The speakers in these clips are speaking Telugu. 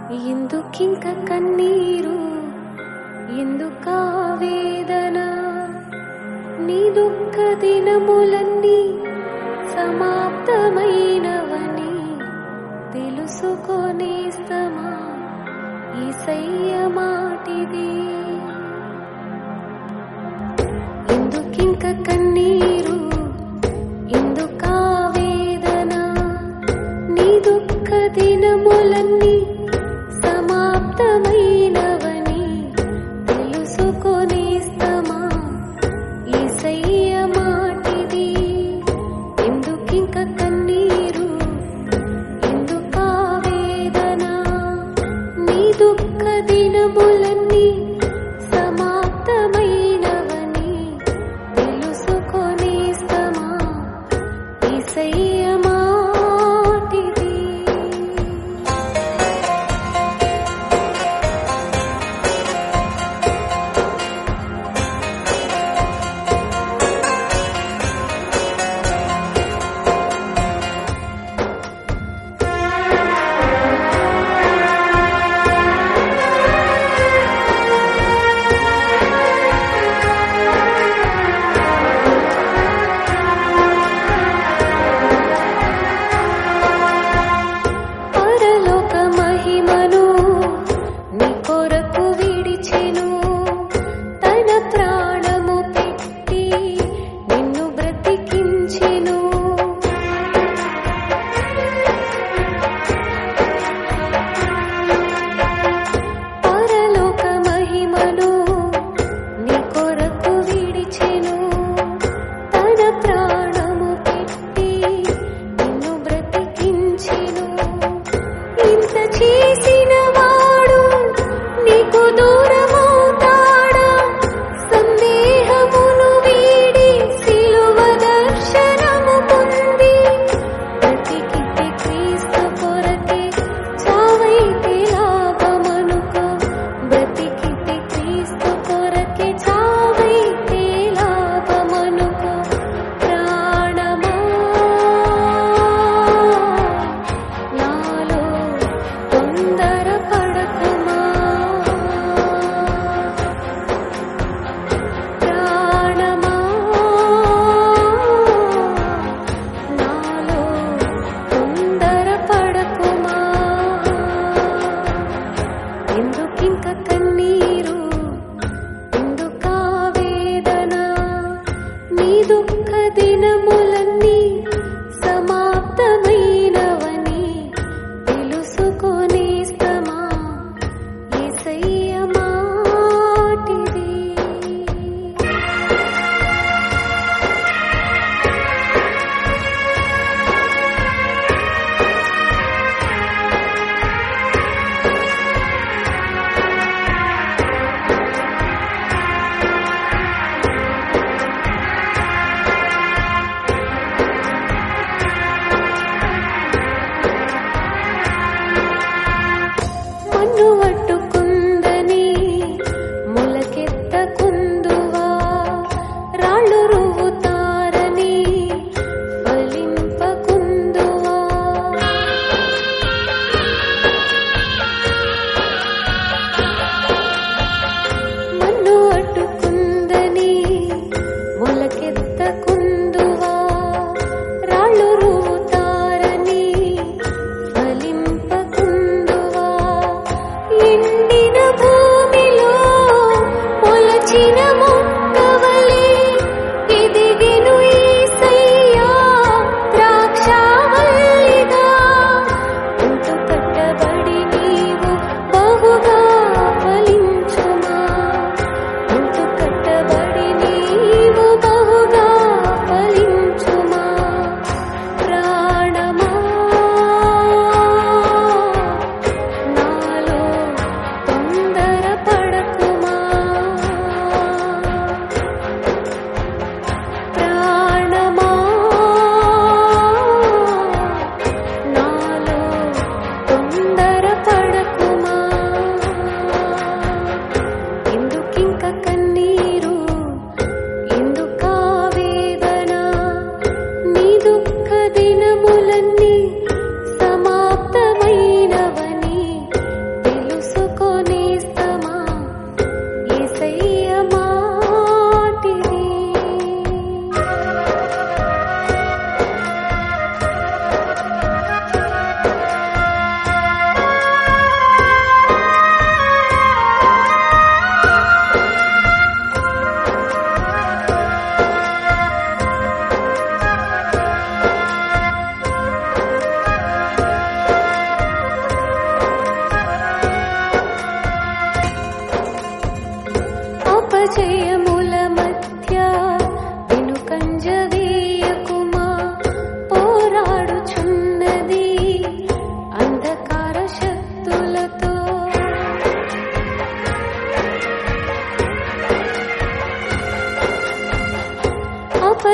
ఎందుకింక కన్నీరు ఎందుకా వేదన నీ దుఃఖ దినములన్నీ సమాప్తమైనవని తెలుసుకొనేస్తమా ఈసయ్య మాటిది ఎందుకింక కన్నీరు ఎందుకా వేదన నీ దుఃఖ దినములన్నీ సమాప్తమైనవని తెలుసుకొనేస్తమా ఈసయ్య మాటిది ఎందుకింక కన్నీరు ఎందుకా వేదన నీ దుఃఖ దినములన్నీ సమాప్తమైనవని తెలుసుకొనేస్తమా ఈసయ్య మాటిది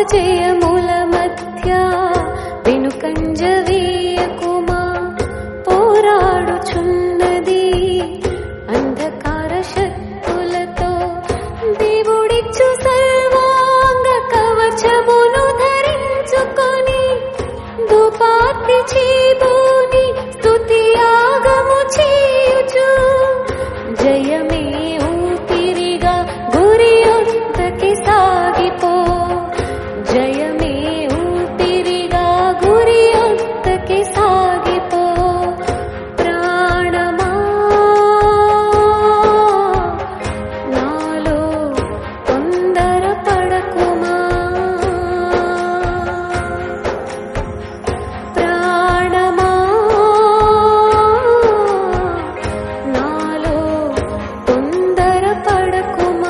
అపజయముల మధ్య వెనుకంజ వేయకుమా పోరాడుచున్నది అంధకార శక్తులతో దేవుడిచ్చు సర్వాంగ కవచమును ధరించుకొని దుపాతి చేబూని స్తుతి యాగము చేయుచు జయమే ఊపిరిగా గురి ఒద్దకి సాగిపో జయమే ఊపిరిగా గురి ఒద్దకి సాగిపో ప్రాణమా నాలో తొందర పడకుమా ప్రాణమా నాలో తొందర పడకుమా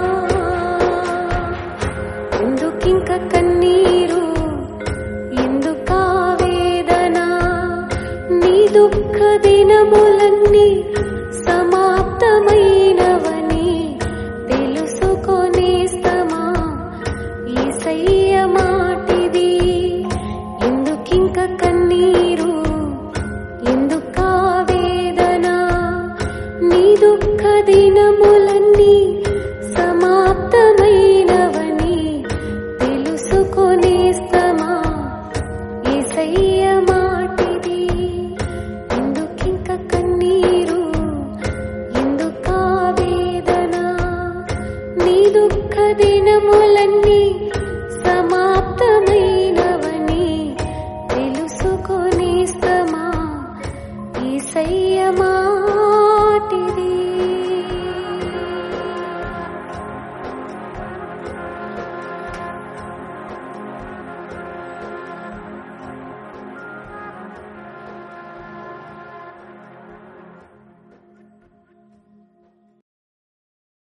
ఎందుకింక కన్నీరు ఎందుకా వేదన నీ దుఃఖ దినములన్నీ సమాప్తమైనవని తెలుసుకొనేస్తమా ఈసయ్య మాటిది ఎందుకింక కన్నీరు ఎందుకా వేదన నీ దుఃఖ దినములన్నీ సమాప్తమైనవని తెలుసుకొనేస్తమా ఏసయ్య మాటిది ఎందుకింక కన్నీరు ఎందుకా వేదన నీ దుఃఖ దినములన్నీ